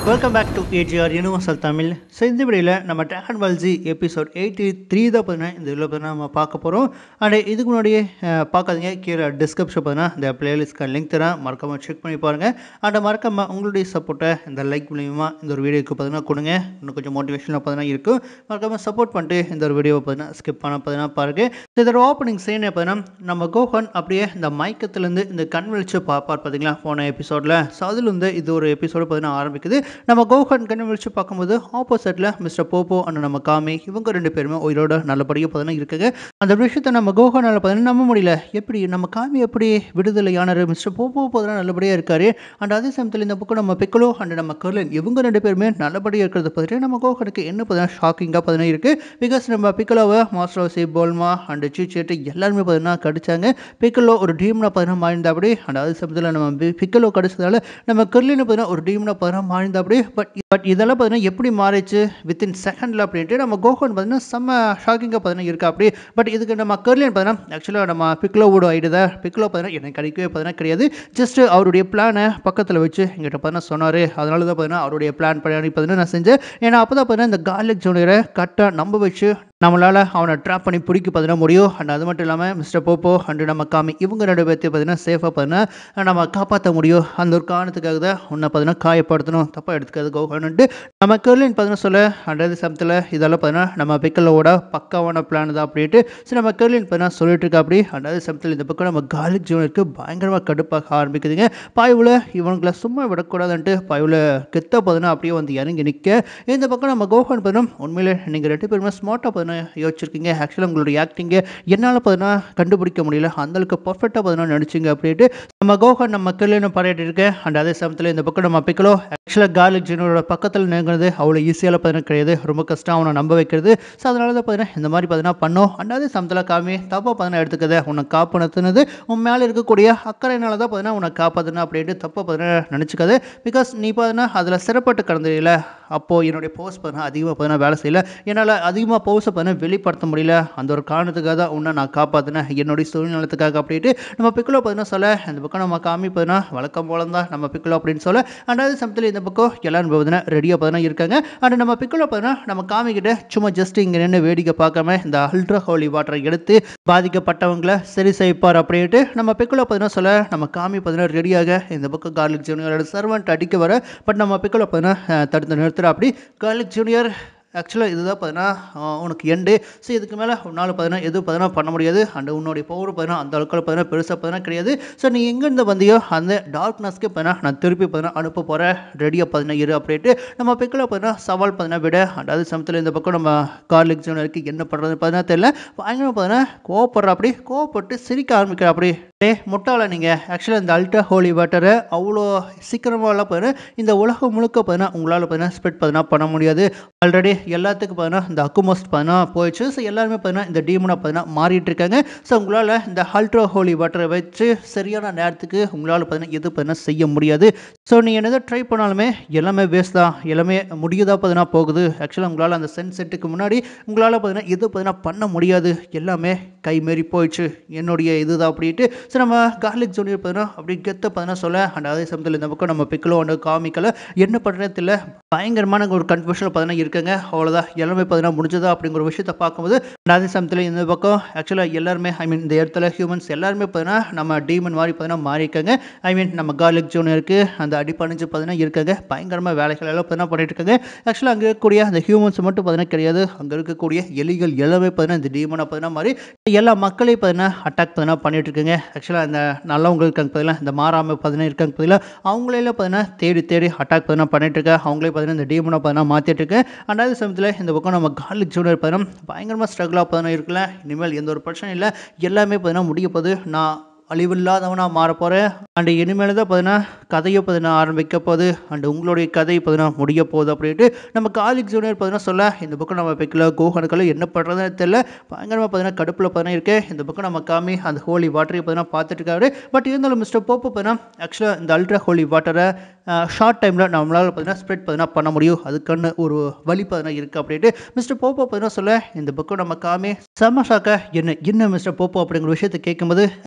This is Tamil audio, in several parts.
welcome back to AGR universal Tamil so இந்த வீடியோவில் நம்ம டேகன் வால்ஜி எபிசோட் எயிட்டி த்ரீ தான் பார்த்தீங்கன்னா இந்த இதில் பார்த்தீங்கன்னா நம்ம பார்க்க போகிறோம் அண்ட் இதுக்கு முன்னாடியே அஹ், பார்க்காதீங்க கீழே டிஸ்கிரிப்ஷன் பார்த்தீங்கன்னா இந்த பிளேலிஸ்ட்க்கு லிங்க் தரேன் மறக்காமல் செக் பண்ணி பாருங்கள் அண்ட் மறக்காமல் உங்களுடைய சப்போர்ட்டை இந்த லைக் மூலியமாக இந்த ஒரு வீடியோக்கு பார்த்தீங்கன்னா கொடுங்க இன்னும் கொஞ்சம் மோட்டிவேஷனாக பார்த்தீங்கன்னா இருக்கும் மறக்காமல் சப்போர்ட் பண்ணிட்டு இந்த ஒரு வீடியோவை பார்த்தீங்கன்னா ஸ்கிப் பண்ண பார்த்தீங்கன்னா பாருங்கள் ஸோ இதோட ஓப்பனிங் சீனை பார்த்தீங்கன்னா நம்ம கோஹன் அப்படியே இந்த மயக்கத்துலேருந்து இந்த கண் வெளிச்சு பார்ப்பார் பார்த்தீங்களா போன எபிசோடில் ஸோ அதில் வந்து இது ஒரு எபிசோடு பார்த்தீங்கன்னா ஆரம்பிக்குது நம்ம கோஹன் கண் வெளிச்சு பார்க்கும்போது ஆப்போசிட்டில் மிஸ்டர் போப்போ அண்ட் நம்ம காமி இவங்க ரெண்டு பேருமே உயிரோட நல்லபடியாக பார்த்தீங்கன்னா இருக்குங்க அந்த விஷயத்தை நம்ம கோஹனால் பார்த்தீங்கன்னா நம்ப முடியல எப்படி நம்ம காமி எப்படி விடுதலையானார் மிஸ்டர் போப்போ பார்த்தீங்கன்னா நல்லபடியாக இருக்காரு அண்ட் அதே சமயத்தில் இந்த பக்கம் நம்ம பிக்கலோ அண்ட் நம்ம கர்லன் இவங்க ரெண்டு பேருமே நல்லபடியாக இருக்கிறத பார்த்துட்டு நம்ம கோஹனுக்கு என்ன பார்த்தீங்கன்னா ஷாக்கிங்காக பார்த்தீங்கன்னா இருக்குது பிகாஸ் நம்ம பிக்கலோவை மாஸ்டர் ஓசி போல்மா அண்ட் சீச்சேட்டு எல்லாருமே பார்த்தீங்கன்னா கடிச்சாங்க பிக்கலோ ஒரு டீம்னா பார்த்தீங்கன்னா மாறிந்தாப்படி அண்ட் அதே சமயத்தில் நம்ம பி- பிக்கலோ கடிச்சதால நம்ம கர்லினை பார்த்தீங்கன்னா ஒரு டீம்னா பார்த்தீங்கன்னா மாறிந்தாப்படி பட் பட் இதெல்லாம் பார்த்தீங்கன்னா எப்படி மாறிச்சு வித்தின் செகண்டில் அப்படின்ட்டு நம்ம கோஹன் பார்த்தீங்கன்னா செம்ம ஷாக்கிங்காக பார்த்தீங்கன்னா இருக்கா அப்படி பட் இதுக்கு நம்ம கர்லின் பார்த்தீங்கன்னா ஆக்சுவலாக நம்ம பிக்லோவோட ஐடியா பிக்லோ பார்த்தீங்கன்னா எனக்கு கிடைக்கவே பார்த்தீங்கன்னா கிடையாது ஜஸ்ட் அவருடைய பிளானை பக்கத்தில் வச்சு எங்கிட்ட பார்த்தீங்கன்னா சொன்னார் அதனால தான் பார்த்தீங்கன்னா அவருடைய பிளான் பண்ணி பார்த்தீங்கன்னா நான் செஞ்சேன் ஏன்னா அப்போ தான் பார்த்தீங்கன்னா இந்த கார்லிக் ஜூனியரை கரெக்டாக நம்ப வச்சு நம்மளால் அவனை ட்ராப் பண்ணி பிடிக்க பார்த்தீங்கன்னா முடியும் அண்ட் அது மட்டும் இல்லாமல் மிஸ்டர் போப்போ அண்ட் நம்ம காமி இவங்க ரெண்டு பேர்த்தையும் பார்த்தீங்கன்னா சேஃபாக பார்த்தீங்கன்னா நம்ம காப்பாற்ற முடியும் அந்த ஒரு காரணத்துக்காக தான் உன்னை பார்த்தீங்கன்னா காயப்படுத்தணும் தப்பாக எடுத்துக்காது கௌஹன்ட்டு நம்ம கர்லின் பார்த்தீங்கன்னா சொல்ல அண்டாவது சமயத்தில் இதெல்லாம் பார்த்தீங்கன்னா நம்ம பிக்கலோட பக்காவான பிளான் தான் அப்படின்ட்டு சரி நம்ம கர்லின் பார்த்தீங்கன்னா சொல்லிட்டு இருக்கா அப்படி அண்டாவது சமயத்தில் இந்த பக்கம் நம்ம கார்லிக் ஜூனியருக்கு பயங்கரமாக கடுப்பாக ஆரம்பிக்குதுங்க பாய்வில் இவனுங்களை சும்மா விடக்கூடாதுன்ட்டு பாய்வில் கெத்த பார்த்தீங்கன்னா அப்படியே வந்து இறங்கி நிற்க இந்த பக்கம் நம்ம கோஹன் பார்த்தீங்கன்னா உண்மையிலே நீங்கள் ரெண்டு பேருமே ஸ்மார்ட்டாக பார்த்தீங்கன்னா யோசிச்சிருக்கீங்க ஆக்சுவலாக உங்களுடைய ஆக்டிங்கை என்னால் பார்த்தீங்கன்னா கண்டுபிடிக்க முடியல அந்தளவுக்கு பர்ஃபெக்டாக பார்த்தீங்கன்னா நடிச்சிங்க அப்படின்ட்டு நம்ம கோஹன் நம்ம கல்யாணம் பாராட்டி இருக்கேன் அண்ட் அதே சமயத்தில் இந்த பக்கம் நம்ம பிக்கலோ ஆக்சுவலாக கார்லிக் ஜீனோட பக்கத்தில் நெருங்குறது அவ்வளோ ஈஸியாக பார்த்தீங்கன்னா கிடையாது ரொம்ப கஷ்டம் அவனை நம்ப வைக்கிறது ஸோ அதனால தான் பார்த்தீங்கன்னா இந்த மாதிரி பார்த்தீங்கன்னா பண்ணோம் அண்ட் அதே சமயத்தில் காமி தப்பாக பார்த்தீங்கன்னா எடுத்துக்கத உன்னை காப்பாற்றுனது உன் மேலே இருக்கக்கூடிய அக்கறையினால தான் பார்த்தீங்கன்னா உன்னை காப்பாற்றணும் அப்படின்ட்டு தப்பாக பார்த்தீங்கன்னா நினச்சிக்காது பிகாஸ் நீ பார்த்தீங்கன்னா அதில் சிறப்பட்டு கடந்ததில்ல அப்போது என்னுடைய போஸ் பார்த்தீங்கன்னா அதிகமாக பார்த்தீங்கன்னா வேலை செய்யல என்னால் அதிகமாக போஸை பார்த்தீங்கன்னா வெளிப்படுத்த முடியல அந்த ஒரு காரணத்துக்காக தான் உன்னை நான் காப்பாற்றினேன் என்னுடைய சூழ்நிலத்துக்காக அப்படின்ட்டு நம்ம பிக்கலோ பார்த்தீங்கன்னா சொல்ல இந்த பக்கம் நம்ம காமி பார்த்தீங்கன்னா வழக்கம் போல தான் நம்ம பிக்கலோ அப்படின்னு சொல்ல அண்டாவது சமயத்தில் இந்த பக்கம் எல்லாரும் பார்த்தீங்கன்னா ரெடியாக பார்த்தீங்கன்னா இருக்காங்க அண்ட் நம்ம பிக்கலோ பார்த்தீங்கன்னா நம்ம காமிக்கிட்ட சும்மா ஜஸ்ட் இங்கே நின்று வேடிக்கை பார்க்காம இந்த அல்ட்ரா ஹோலி வாட்டரை எடுத்து பாதிக்கப்பட்டவங்களை சரி செய்ப்பார் அப்படின்ட்டு நம்ம பிக்கலோ பார்த்தீங்கன்னா சொல்ல நம்ம காமி பார்த்தீங்கன்னா ரெடியாக இந்த பக்கம் கார்லிக் ஜூனியரோட சர்வெண்ட் அடிக்க வர பட் நம்ம பிக்கலோ பார்த்தீங்கன்னா அஹ், தடுத்து நிறுத்துற அப்படி கார்லிக் ஜூனியர் ஆக்சுவலாக இதுதான் பார்த்தீங்கன்னா ஆஹ், உனக்கு எண்டு ஸோ இதுக்கு மேலே உன்னால் பார்த்தீங்கன்னா எதுவும் பார்த்தீங்கன்னா பண்ண முடியாது அண்ட் உன்னுடைய பவர் பார்த்தீங்கன்னா அந்த அளவுக்கு பார்த்தீங்கன்னா பெருசாக பார்த்தீங்கன்னா கிடையாது ஸோ நீ எங்கேருந்து வந்தியோ அந்த டார்க்னஸ்க்கு பார்த்தீங்கன்னா நான் திருப்பி பார்த்தீங்கன்னா அனுப்ப போகிறேன் ரெடியாக பார்த்தீங்கன்னா இரு அப்படின்ட்டு நம்ம பிக்கில் பார்த்தீங்கன்னா சவால் பார்த்தீங்கன்னா விட அதாவது சமயத்தில் இந்த பக்கம் நம்ம கார்லிக் ஜோனருக்கு என்ன பண்ணுறதுன்னு பார்த்தீங்கன்னா தெரியல பயங்கரமாக பார்த்தீங்கன்னா கோவப்படுற அப்படி கோவப்பட்டு சிரிக்க ஆரம்பிக்கிற அப்படி டே முட்டாள நீங்கள் ஆக்சுவலாக இந்த அல்ட்ரா ஹோலி வாட்டரை அவ்வளோ சீக்கிரமாகலாம் பார்த்தீங்கன்னா இந்த உலகம் முழுக்க பார்த்தீங்கன்னா உங்களால் பார்த்தீங்கன்னா ஸ்ப்ரெட் பார்த்தீங்கன்னா பண்ண முடியாது ஆல்ரெடி எல்லாத்துக்கும் பார்த்தீங்கன்னா இந்த அக்குமோஸ்ட் பார்த்தீங்கன்னா போயிடுச்சு ஸோ எல்லாருமே பார்த்தீங்கன்னா இந்த டீமனாக பார்த்தீங்கன்னா மாறிட்டு இருக்காங்க ஸோ உங்களால் இந்த அல்ட்ரா ஹோலி வாட்டரை வச்சு சரியான நேரத்துக்கு உங்களால் பார்த்தீங்கன்னா எது பார்த்தீங்கன்னா செய்ய முடியாது ஸோ நீங்கள் என்னதான் ட்ரை பண்ணாலுமே எல்லாமே வேஸ்ட் தான் எல்லாமே முடியதா பார்த்தீங்கன்னா போகுது ஆக்சுவலாக உங்களால் அந்த சென்ட் செட்டுக்கு முன்னாடி உங்களால் பார்த்தீங்கன்னா எது பார்த்தீங்கன்னா பண்ண முடியாது எல்லாமே கை மீறி போயிடுச்சு என்னுடைய இதுதான் அப்படின்ட்டு ஸோ நம்ம கார்லிக் ஜூனியர் பார்த்தீங்கன்னா அப்படி கெத்த பார்த்தீங்கன்னா சொல்ல அண்ட் அதே சமயத்தில் இந்த பக்கம் நம்ம பிக்கலோ அண்ட் காமிக்கல என்ன பண்ணுறது தெரியல பயங்கரமான ஒரு கன்ஃபியூஷன் பார்த்தீங்கன்னா இருக்காங்க அவ்வளோதான் எல்லாமே பார்த்தீங்கன்னா முடிஞ்சதா அப்படிங்கிற ஒரு விஷயத்தை பார்க்கும்போது and அதே சமயத்தில் இந்த பக்கம் ஆக்சுவலாக எல்லாருமே ஐ மீன் இந்த இடத்துல ஹியூமன்ஸ் எல்லாருமே பார்த்தீங்கன்னா நம்ம டீமன் மாதிரி பார்த்தீங்கன்னா மாறியிருக்காங்க ஐ மீன் நம்ம கார்லிக் ஜூனியருக்கு அந்த அடிப்பணிஞ்சு பார்த்தீங்கன்னா இருக்காங்க பயங்கரமாக வேலைகள் எல்லாம் பார்த்தீங்கன்னா பண்ணிட்டு இருக்காங்க ஆக்சுவலாக அங்கே இருக்கக்கூடிய அந்த ஹியூமன்ஸ் மட்டும் பார்த்தீங்கன்னா கிடையாது அங்கே இருக்கக்கூடிய எலிகள் எல்லாமே பார்த்தீங்கன்னா இந்த டீமனை பார்த்தீங்கன்னா மாதிரி எல்லா மக்களையும் பார்த்தீங்கன்னா அட்டாக் பார்த்தீங்கன்னா பண்ணிட்டு இருக்காங்க ஆக்சுவலாக இந்த நல்லவங்க இருக்காங்க பார்த்தீங்களா இந்த மாறாமல் பார்த்தீங்கன்னா இருக்காங்க பார்த்தீங்களா அவங்களே பார்த்தீங்கன்னா தேடி தேடி அட்டாக் பார்த்தீங்கன்னா பண்ணிட்டு இருக்க அவங்களே பார்த்தீங்கன்னா இந்த டீமனை பார்த்தீங்கன்னா மாற்றிட்டு இருக்கு அண்டாவது சமயத்தில் இந்த பக்கம் நம்ம கார்லிக் ஜூனியர் பார்த்தீங்கன்னா பயங்கரமாக ஸ்ட்ரகிளாக பார்த்தீங்கன்னா இருக்குல்ல இனிமேல் எந்த ஒரு பிரச்சனையும் இல்லை எல்லாமே பார்த்தீங்கன்னா முடிய போகுது நான் அழிவில்லாதவனாக மாற போகிறேன் அண்ட் இனிமேல் தான் பார்த்தீங்கன்னா கதையை பார்த்தீங்கன்னா ஆரம்பிக்க போகுது அண்ட் உங்களுடைய கதை பார்த்தீங்கன்னா முடிய போகுது அப்படின்ட்டு நம்ம காலிக் ஜூனியர் பார்த்தீங்கன்னா சொல்ல இந்த பக்கம் நம்ம பிக்கில் கோஹனுக்கெல்லாம் என்ன பண்ணுறதுன்னு தெரியல பயங்கரமாக பார்த்தீங்கன்னா கடுப்பில் பார்த்தீங்கன்னா இருக்கேன் இந்த பக்கம் நம்ம காமி அந்த ஹோலி வாட்டரை பார்த்தீங்கன்னா பார்த்துட்டு இருக்காரு பட் இருந்தாலும் மிஸ்டர் போப்போ பார்த்தீங்கன்னா ஆக்சுவலாக இந்த அல்ட்ரா ஹோலி வாட்டரை ஷார்ட் டைமில் நம்மளால் பார்த்தீங்கன்னா ஸ்ப்ரெட் பார்த்தீங்கன்னா பண்ண முடியும் அதுக்கான ஒரு வழி பார்த்தீங்கன்னா இருக்குது அப்படின்ட்டு மிஸ்டர் போப்போ பார்த்தீங்கன்னா சொல்ல இந்த பக்கம் நம்ம காமி செம்ம ஷாக்க என்ன என்ன மிஸ்டர் போப்போ அப்படிங்கிற விஷயத்தை கேட்கும்போது ஆக்சுவலாக நம்ம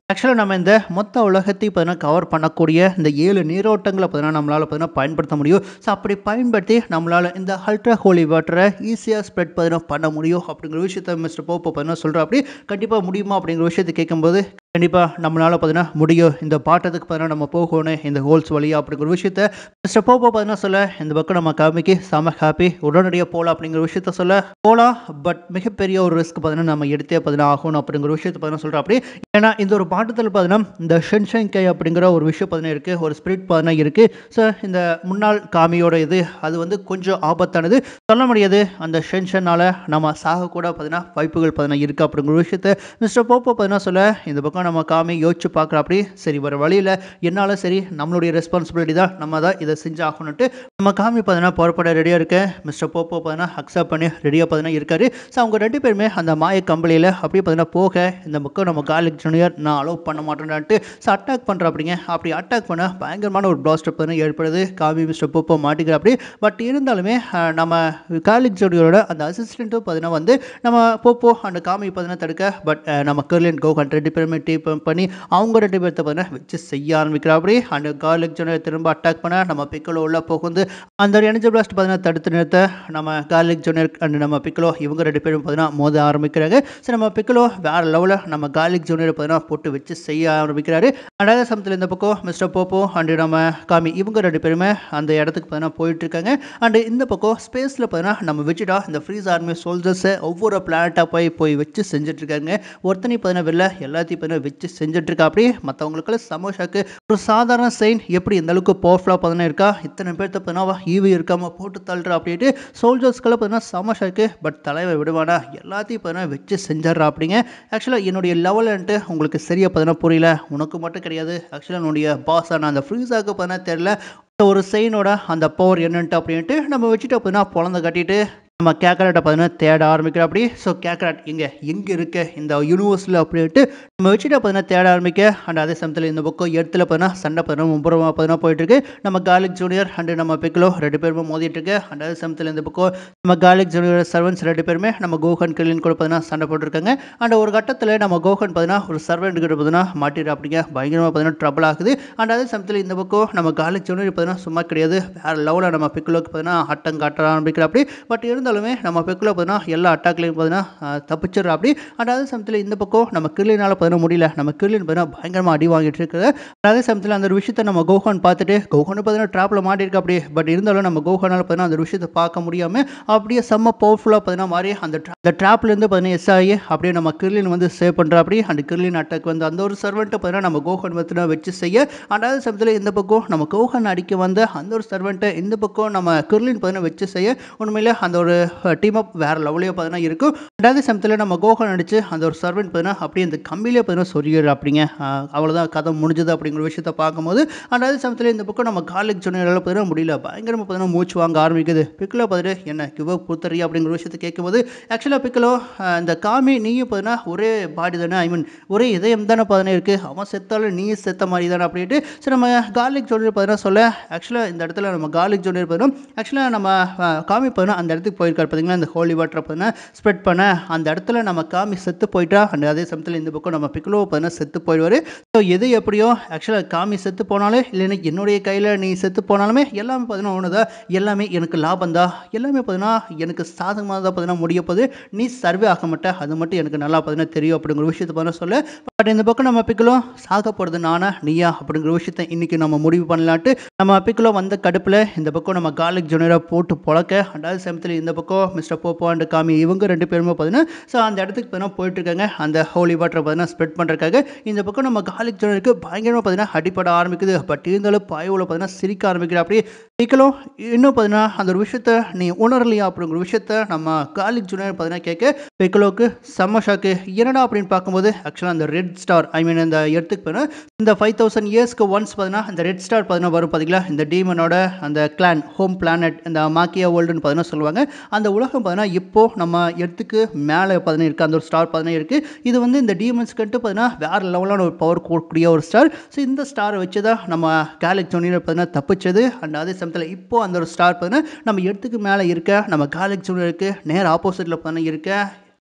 நம்ம இந்த மொத்த உலகத்தையும் பார்த்தீங்கன்னா கவர் பண்ணக்கூடிய இந்த ஏழு நீரோட்டங்களை பார்த்தீங்கன்னா நம்மளால் பார்த்தீங்கன்னா பயன்படுத்த முடியும் ஸோ அப்படி பயன்படுத்தி நம்மளால் இந்த அல்ட்ரா ஹோலி வாட்டரை ஈஸியாக ஸ்ப்ரெட் பார்த்தீங்கன்னா பண்ண முடியும் அப்படிங்கிற விஷயத்த மிஸ்டர் போப்போ பார்த்தீங்கன்னா சொல்கிறா அப்படி கண்டிப்பாக முடியுமா அப்படிங்கிற விஷயத்தை கேட்கும்போது கண்டிப்பாக நம்மளால் பார்த்தீங்கன்னா முடியும் இந்த பாட்டத்துக்கு பார்த்தீங்கன்னா நம்ம போகணும் இந்த ஹோல்ஸ் வழியா அப்படிங்கிற விஷயத்த மிஸ்டர் போப்போ பார்த்தீங்கன்னா சொல்ல இந்த பக்கம் நம்ம காமிக்கு செம ஹாப்பி உடனடியாக போகலாம் அப்படிங்கிற விஷயத்த சொல்ல போகலாம் பட் மிகப்பெரிய ஒரு ரிஸ்க் பார்த்தீங்கன்னா நம்ம எடுத்தே பார்த்தீங்கன்னா ஆகணும் அப்படிங்கிற விஷயத்த பார்த்தீங்கன்னா சொல்கிறோம் அப்படி ஏன்னா இந்த ஒரு பாட்டத்தில் பார்த்தீங்கன்னா இந்த ஷென்ஷன் கை அப்படிங்கிற ஒரு விஷயம் பார்த்தீங்கன்னா இருக்குது ஒரு ஸ்பிரிட் பார்த்தீங்கன்னா இருக்குது ஸோ இந்த முன்னாள் காமியோட இது அது வந்து கொஞ்சம் ஆபத்தானது சொல்ல முடியாது அந்த ஷென்ஷனால் நம்ம சாக கூட பார்த்தீங்கன்னா வாய்ப்புகள் பார்த்தீங்கன்னா இருக்குது அப்படிங்கிற விஷயத்த மிஸ்டர் போப்போ பார்த்தீங்கன்னா சொல்ல இந்த பக்கம் நம்ம காமி யோசிச்சு பார்க்குற அப்படி சரி வர வழியில் என்னால் சரி நம்மளுடைய ரெஸ்பான்சிபிலிட்டி தான் நம்ம தான் இதை செஞ்சாகணுன்ட்டு நம்ம காமி பார்த்தீங்கன்னா புறப்பட ரெடியாக இருக்க மிஸ்டர் போப்போ பார்த்தீங்கன்னா அக்செப்ட் பண்ணி ரெடியாக பார்த்தீங்கன்னா இருக்காரு ஸோ அவங்க ரெண்டு பேருமே அந்த மாய கம்பளியில் அப்படியே பார்த்தீங்கன்னா போக இந்த பக்கம் நம்ம காலேஜ் ஜூனியர் நான் அலோவ் பண்ண மாட்டேன்ட்டு ஸோ அட்டாக் பண்ணுற அப்படிங்க அப்படி அட்டாக் பண்ண பயங்கரமான ஒரு பிளாஸ்டர் பார்த்தீங்கன்னா ஏற்படுது காமி மிஸ்டர் போப்போ மாட்டிக்கிற அப்படி பட் இருந்தாலுமே அஹ், நம்ம காலேஜ் ஜூனியரோட அந்த அசிஸ்டண்ட்டும் பார்த்தீங்கன்னா வந்து நம்ம போப்போ அந்த காமி பார்த்தீங்கன்னா தடுக்க பட் நம்ம கர்லின் கோகன் ரெண்டு பேருமே டீப் பண்ணி அவங்க ரெண்டு பேர்த்த பார்த்தீங்கன்னா வச்சு செய்ய ஆரம்பிக்கிறா அப்படி அந்த காலேஜ் ஜூனியர் திரும்ப அட்டாக் பண்ண நம்ம பிக்கலோ உள்ள புகுந்து அந்த எனர்ஜி பிளாஸ்ட் பார்த்தீங்கன்னா தடுத்து நிறுத்த நம்ம காலேஜ் ஜூனியர் அண்ட் நம்ம பிக்கலோ இவங்க ரெண்டு பேரும் பார்த்தீங்கன்னா மோத ஆரம்பிக்கிறாங்க சரி நம்ம பிக்கலோ வேற லெவலில் நம்ம காலேஜ் ஜூனியர் பார்த்தீங்கன்னா போட்டு வச்சு செய்ய ஆரம்பிக்கிறாரு அதாவது சமயத்தில் இந்த பக்கம் மிஸ்டர் போப்போ அண்டு நம்ம காமி இவங்க ரெண்டு பேருமே அந்த இடத்துக்கு பார்த்தீங்கன்னா போயிட்டு இருக்காங்க அண்டு இந்த பக்கம் ஸ்பேஸில் பார்த்தீங்கன்னா நம்ம வச்சுட்டா இந்த ஃப்ரீஸ் ஆர்மி சோல்ஜர்ஸை ஒவ்வொரு பிளானட்டாக போய் போய் வச்சு செஞ்சுட்டு இருக்காங்க ஒருத்தனை பார்த்தீங்கன்னா வெளில எல்லாத்தையும் பார்த்தீங்கன்னா வச்சு செஞ்சுட்டு இருக்கா அப்படியே மற்றவங்களுக்குள்ள சமோஷாக்கு ஒரு சாதாரண சைன் எப்படி இந்த அளவுக்கு பவர்ஃபுல்லாக பார்த்தீங்கன்னா இருக்கா இத்தனை பேர்த்த பார்த்தீங்கன்னா ஈவி இருக்காம போட்டு தள்ளுறா அப்படின்ட்டு சோல்ஜர்ஸ்க்கெல்லாம் பார்த்தீங்கன்னா சமோஷாக்கு பட் தலைவர் விடுவானா எல்லாத்தையும் பார்த்தீங்கன்னா வச்சு செஞ்சிட்றா அப்படிங்க ஆக்சுவலாக என்னுடைய லெவலன்ட்டு உங்களுக்கு சரியாக பார்த்தீங்கன்னா புரியல உனக்கு மட்டும் கிடையாது ஆக்சுவலாக என்னுடைய பாஸான அந்த ஃப்ரீஸாக்கு பார்த்தீங்கன்னா தெரில ஒரு செயினோட அந்த பவர் என்னன்ட்டு அப்படின்ட்டு நம்ம வச்சுட்டு அப்படின்னா பொழந்த கட்டிட்டு நம்ம கேக்கராட்டை பார்த்தீங்கன்னா தேட ஆரம்பிக்கிறோம் அப்படி ஸோ கேக்கராட் எங்கே எங்கே இருக்க இந்த யூனிவர்ஸில் அப்படின்ட்டு நம்ம வச்சுட்டு பார்த்தீங்கன்னா தேட ஆரம்பிக்க அண்ட் அதே சமயத்தில் இந்த பக்கம் இடத்துல பார்த்தீங்கன்னா சண்டை பார்த்தீங்கன்னா மும்பரமாக பார்த்தீங்கன்னா போயிட்டு இருக்கு நம்ம காலிக் ஜூனியர் அண்டு நம்ம பிக்லோ ரெண்டு பேருமே மோதிட்டு இருக்கு அண்ட் அதே சமயத்தில் இந்த பக்கம் நம்ம காலிக் ஜூனியர் சர்வன்ஸ் ரெண்டு பேருமே நம்ம கோகன் கிளின் கூட பார்த்தீங்கன்னா சண்டை போட்டிருக்காங்க அண்ட் ஒரு கட்டத்தில் நம்ம கோகன் பார்த்தீங்கன்னா ஒரு சர்வெண்ட் கிட்ட பார்த்தீங்கன்னா மாட்டிடு அப்படிங்க பயங்கரமாக பார்த்தீங்கன்னா ட்ரபிள் ஆகுது அண்ட் அதே சமயத்தில் இந்த பக்கம் நம்ம காலிக் ஜூனியர் பார்த்தீங்கன்னா சும்மா கிடையாது வேற லெவலில் நம்ம பிக்லோக்கு பார்த்தீங்கன்னா அட்டம் காட்ட ஆரம்பிக்கிற அப்படி பட் இருந்தாலுமே நம்ம பிக்கில் பார்த்தீங்கன்னா எல்லா அட்டாக்லையும் பார்த்தீங்கன்னா தப்பிச்சிடுறா அப்படி அண்ட் அதே சமயத்தில் இந்த பக்கம் நம்ம கிர்லினால் பார்த்தீங்கன்னா முடியல நம்ம கிர்லின் பார்த்தீங்கன்னா பயங்கரமாக அடி வாங்கிட்டு இருக்குது அதே சமயத்தில் அந்த ஒரு விஷயத்தை நம்ம கோஹான் பார்த்துட்டு கோஹான் பார்த்தீங்கன்னா ட்ராப்பில் மாட்டிருக்கு அப்படி பட் இருந்தாலும் நம்ம கோஹானால் பார்த்தீங்கன்னா அந்த ஒரு விஷயத்தை பார்க்க முடியாமல் அப்படியே செம்ம பவர்ஃபுல்லாக பார்த்தீங்கன்னா மாறி அந்த tra- அந்த ட்ராப்லேருந்து பார்த்தீங்கன்னா எஸ் ஆகி அப்படியே நம்ம கிர்லின் வந்து சேவ் பண்ணுறா அப்படி அந்த கிர்லின் அட்டாக் வந்து அந்த ஒரு சர்வெண்ட்டை பார்த்தீங்கன்னா நம்ம கோஹான் பார்த்தீங்கன்னா வச்சு செய்ய அண்ட் அதே சமயத்தில் இந்த பக்கம் நம்ம கோஹான் அடிக்க வந்த அந்த ஒரு சர்வெண்ட்டை இந்த பக்கம் நம்ம கிர்லின் பார்த்தீங்கன்னா வச்சு செய்ய உண்மையிலே அந்த ஒரு டீம் அப் வேறு லெவலையோ பார்த்தீங்கன்னா இருக்கும் ரெண்டாவது சமயத்தில் நம்ம கோகன் அடிச்சு அந்த ஒரு சர்வெண்ட் பார்த்தீங்கன்னா அப்படியே அந்த கம்பிலே பார்த்தீங்கன்னா சொரியிற அப்படிங்க ஆஹ் அவ்வளவுதான் கதை முடிஞ்சது அப்படிங்கிற விஷயத்த பார்க்கும்போது ரெண்டாவது சமயத்தில் இந்த பக்கம் நம்ம காலேஜ் சொன்னால பார்த்தீங்கன்னா முடியல பயங்கரமாக பார்த்தீங்கன்னா மூச்சு வாங்க ஆரம்பிக்குது பிக்கில் பார்த்துட்டு என்ன கிவ் அப் கொடுத்துறியா அப்படிங்கிற விஷயத்த கேட்கும்போது ஆக்சுவலாக பிக்கிலோ இந்த காமி நீயும் பார்த்தீங்கன்னா ஒரே பாடி தானே ஐ மீன் ஒரே இதயம் தானே பார்த்தீங்கன்னா இருக்குது அவன் செத்தாலும் நீ செத்த மாதிரி தானே அப்படின்ட்டு சரி நம்ம கார்லிக் ஜோனியர் பார்த்தீங்கன்னா சொல்ல ஆக்சுவலாக இந்த இடத்துல நம்ம கார்லிக் ஜோனியர் பார்த்தீங்கன்னா ஆக்சுவலாக நம்ம அஹ், காமி பார்த்தீங்கன்னா அந்த இடத்துக்கு போயிருக்காரு பார்த்தீங்களா இந்த ஹோலி வாட்டரை பார்த்தீங்கன்னா ஸ்ப்ரெட் பண்ண அந்த இடத்துல நம்ம காமி செத்து போயிட்டா அண்ட் அதே சமயத்தில் இந்த பக்கம் நம்ம பிக்லோ பார்த்தீங்கன்னா செத்து போயிடுவார் ஸோ எது எப்படியோ ஆக்சுவலாக காமி செத்து போனாலே இல்லைன்னா என்னுடைய கையில் நீ செத்து போனாலுமே எல்லாமே பார்த்தீங்கன்னா ஒன்று தான் எல்லாமே எனக்கு லாபம் தான் எல்லாமே பார்த்தீங்கன்னா எனக்கு சாதகமாக தான் பார்த்தீங்கன்னா முடிய போகுது நீ சர்வே ஆக மாட்டே அது மட்டும் எனக்கு நல்லா பார்த்தீங்கன்னா தெரியும் அப்படிங்கிற விஷயத்தை பார்த்தீங்கன்னா சொல்ல பட் இந்த பக்கம் நம்ம பிக்கலோ சாக போகிறது நானா நீயா அப்படிங்கிற விஷயத்தை இன்னைக்கு நம்ம முடிவு பண்ணலான்ட்டு நம்ம பிக்கலோ வந்த கடுப்பில் இந்த பக்கம் நம்ம கார்லிக் ஜூனியராக போட்டு பொழக்க அண்டாவது சமயத்தில் இந்த பக்கம் மிஸ்டர் போப்போ அண்ட் காமி இவங்க ரெண்டு பேருமே பார்த்தீங்கன்னா ஸோ அந்த இடத்துக்கு பார்த்தீங்கன்னா போயிட்டு இருக்காங்க அந்த ஹோலி வாட்டரை பார்த்தீங்கன்னா ஸ்ப்ரெட் பண்ணுறதுக்காக இந்த பக்கம் நம்ம கார்லிக் ஜூனியருக்கு பயங்கரமாக பார்த்தீங்கன்னா அடிப்பட ஆரம்பிக்குது பட் இருந்தாலும் பாயோவில் பார்த்தீங்கன்னா சிரிக்க ஆரம்பிக்கிற அப்படியே பிக்கலோ இன்னும் பார்த்தீங்கன்னா அந்த ஒரு விஷயத்த நீ உணரலையா அப்படிங்கிற ஒரு விஷயத்த நம்ம கார்லிக் ஜூனியர் பார்த்தீங்கன்னா கேட்க பிக்கலோக்கு செம்ம ஷாக்கு என்னடா அப்படின்னு பார்க்கும்போது ஆக்சுவலாக அந்த ரெட் ஸ்டார் ஐ மீன் இந்த இடத்துக்கு போனால் இந்த ஃபைவ் தௌசண்ட் இயர்ஸ்க்கு ஒன்ஸ் பார்த்தீங்கன்னா இந்த ரெட் ஸ்டார் பார்த்தீங்கன்னா வரும் பார்த்தீங்களா இந்த டீமனோட அந்த கிளான் ஹோம் பிளானட் இந்த மாக்கியா வேர்ல்டுன்னு பார்த்தீங்கன்னா சொல்லுவாங்க அந்த உலகம் பார்த்தீங்கன்னா இப்போ நம்ம இடத்துக்கு மேலே பார்த்தீங்கன்னா இருக்குது அந்த ஒரு ஸ்டார் பார்த்தீங்கன்னா இருக்குது இது வந்து இந்த டீமன்ஸ்க்கு பார்த்தீங்கன்னா வேறு லெவலான ஒரு பவர் கூடிய ஒரு ஸ்டார் ஸோ இந்த ஸ்டாரை வச்சு தான் நம்ம கேலிக் ஜூனியர் பார்த்தீங்கன்னா தப்பிச்சது அண்ட் அதே சமயத்தில் இப்போ அந்த ஒரு ஸ்டார் பார்த்தீங்கன்னா நம்ம இடத்துக்கு மேலே இருக்க நம்ம காலேஜ் ஜூனியருக்கு நேர் ஆப்போசிட்டில் பார்த்தீங்கன்னா இருக்க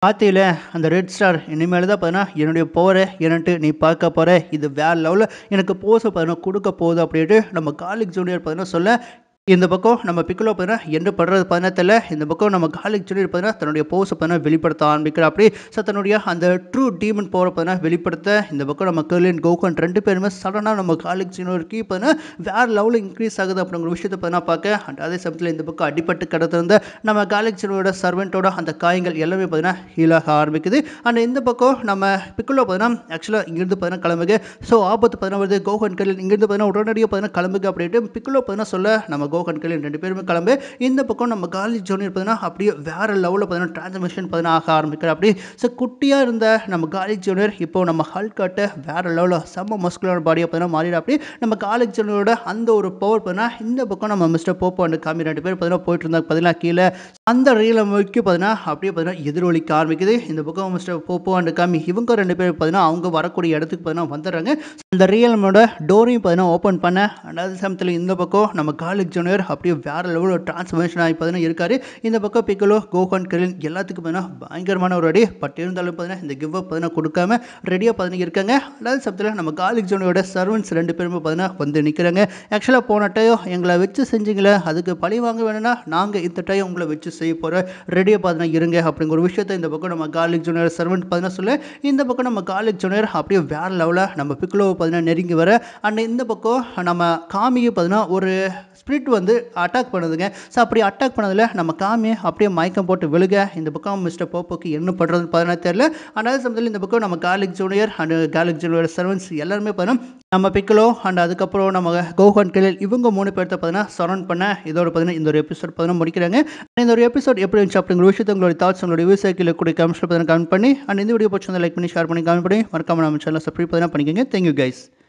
பார்த்தியில அந்த ரெட் ஸ்டார் இனிமேல் தான் பார்த்தீங்கன்னா என்னுடைய பவரை என்னன்ட்டு நீ பார்க்க போகிற இது வேற லெவலில் எனக்கு போஸை பார்த்தீங்கன்னா கொடுக்க போகுது அப்படின்ட்டு நம்ம காலேஜ் ஜூனியர் பார்த்தீங்கன்னா சொல்ல இந்த பக்கம் நம்ம பிக்கலோ பார்த்தீங்கன்னா என்ன பண்ணுறது பார்த்தீங்கன்னா இந்த பக்கம் நம்ம காலேஜ் ஜூனியர் பார்த்தீங்கன்னா தன்னுடைய போஸை பார்த்தீங்கன்னா வெளிப்படுத்த ஆரம்பிக்கிற அப்படி ஸோ தன்னுடைய அந்த ட்ரூ டீமன் பவரை பார்த்தீங்கன்னா வெளிப்படுத்த இந்த பக்கம் நம்ம கர்லின் கோகன் ரெண்டு பேருமே சடனாக நம்ம காலேஜ் ஜூனியருக்கு பார்த்தீங்கன்னா வேறு லெவலில் இன்க்ரீஸ் ஆகுது அப்படிங்கிற விஷயத்தை பார்த்தீங்கன்னா பார்க்க அண்ட் அதே சமயத்தில் இந்த பக்கம் அடிப்பட்டு கிடத்திருந்த நம்ம காலேஜ் ஜூனியரோட சர்வெண்ட்டோட அந்த காயங்கள் எல்லாமே பார்த்தீங்கன்னா ஹீலாக ஆரம்பிக்குது அண்ட் இந்த பக்கம் நம்ம பிக்கலோ பார்த்தீங்கன்னா ஆக்சுவலாக இங்கேருந்து பார்த்தீங்கன்னா கிளம்புங்க ஸோ ஆபத்து பார்த்தீங்கன்னா வருது கோகன் கர்லின் இங்கேருந்து பார்த்தீங்கன்னா உடனடியாக பார்த்தீங்கன்னா கிளம்புங்க அப்படின்ட்டு பிக்கலோ பார்த்தீங்கன்னா சொல்ல நம்ம கோகன் கல்யாண் ரெண்டு பேருமே கிளம்பு இந்த பக்கம் நம்ம காலேஜ் ஜூனியர் பார்த்தீங்கன்னா அப்படியே வேற லெவலில் பார்த்தீங்கன்னா டிரான்ஸ்மிஷன் பார்த்தீங்கன்னா ஆக ஆரம்பிக்கிற அப்படி ஸோ குட்டியாக இருந்த நம்ம காலேஜ் ஜூனியர் இப்போ நம்ம ஹல்காட்ட வேற லெவலில் செம்ம மஸ்குலர் பாடியை பார்த்தீங்கன்னா மாறிட அப்படி நம்ம காலேஜ் ஜூனியரோட அந்த ஒரு பவர் பார்த்தீங்கன்னா இந்த பக்கம் நம்ம மிஸ்டர் போப்போ அண்ட் காமி ரெண்டு பேர் பார்த்தீங்கன்னா போயிட்டு இருந்தாங்க பார்த்தீங்கன்னா கீழே அந்த ரீல நோக்கி பார்த்தீங்கன்னா அப்படியே பார்த்தீங்கன்னா எதிரொலிக்க ஆரம்பிக்குது இந்த பக்கம் மிஸ்டர் போப்போ அண்ட் காமி இவங்க ரெண்டு பேர் பார்த்தீங்கன்னா அவங்க வரக்கூடிய இடத்துக்கு பார்த்தீங்கன்னா வந்துடுறாங்க அந்த ரியல்மோட டோரையும் பார்த்தீங்கன்னா ஓப்பன் பண்ண அதாவது சமயத்தில் இந்த பக்கம் நம்ம காலேஜ் ஜூனியர் அப்படியே வேற லெவலில் டிரான்ஸ்ஃபர்மேஷன் ஆகி பார்த்தீங்கன்னா இருக்காரு இந்த பக்கம் பிக்கலோ கோகான் கரின் எல்லாத்துக்கும் பார்த்தீங்கன்னா பயங்கரமான ஒரு அடி பட் இருந்தாலும் பார்த்தீங்கன்னா இந்த கிவ் அப் பார்த்தீங்கன்னா கொடுக்காம ரெடியாக பார்த்தீங்கன்னா இருக்காங்க அதாவது சமயத்தில் நம்ம காலேஜ் ஜோனியோட சர்வன்ஸ் ரெண்டு பேருமே பார்த்தீங்கன்னா வந்து நிற்கிறாங்க ஆக்சுவலாக போன டைம் எங்களை வச்சு செஞ்சீங்களே அதுக்கு பழி வாங்க வேணும்னா நாங்கள் இந்த டைம் உங்களை வச்சு செய்ய போகிற ரெடியாக பார்த்தீங்கன்னா இருங்க அப்படிங்கிற ஒரு விஷயத்தை இந்த பக்கம் நம்ம காலேஜ் ஜூனியர் சர்வெண்ட் பார்த்தீங்கன்னா சொல்ல இந்த பக்கம் நம்ம காலேஜ் ஜூனியர் அப்படியே வேற லெவலில் நம்ம பிக்லோவை பார்த்தீங்கன்னா நெருங்கி வர அண்ட் இந்த பக்கம் நம்ம காமியை பார்த்தீங்கன்னா ஒரு ஸ்பிரிட் வந்து அட்டாக் பண்ணுதுங்க ஸோ அப்படி அட்டாக் பண்ணதில் நம்ம காமியை அப்படியே மயக்கம் போட்டு விழுக இந்த பக்கம் மிஸ்டர் போப்போக்கு என்ன பண்ணுறதுன்னு பார்த்தீங்கன்னா தெரியல அதாவது சமயத்தில் இந்த பக்கம் நம்ம college junior and college junior servants எல்லாருமே பார்த்தீங்கன்னா நம்ம பிக்கலோ அண்ட் அதுக்கப்புறம் நம்ம கோஹான் கிளில் இவங்க மூணு பேர்த்த பார்த்தீங்கன்னா சரௌண்ட் பண்ண இதோட பார்த்தீங்கன்னா இந்த ஒரு எபிசோட் பார்த்தீங்கன்னா முடிக்கிறாங்க இந்த ஒரு எபிசோட் எப்படி இருந்துச்சு அப்படிங்கிற விஷயத்தை உங்களுடைய தாட்ஸ் உங்களுடைய விவசாய கீழே கூட கமெண்ட்ஸில் பார்த்தீங்கன்னா கமெண்ட் பண்ணி அண்ட் இந்த வீடியோ பிடிச்சிருந்தா லைக் பண்ணி ஷேர் பண்ணி கமெண்ட் பண்ணி மறக்காம நம்ம சேனல் சப்ஸ்கிரைப் பார்த்தீங்கன்னா பண்ணிக்கோங்க தேங்க்யூ கைஸ்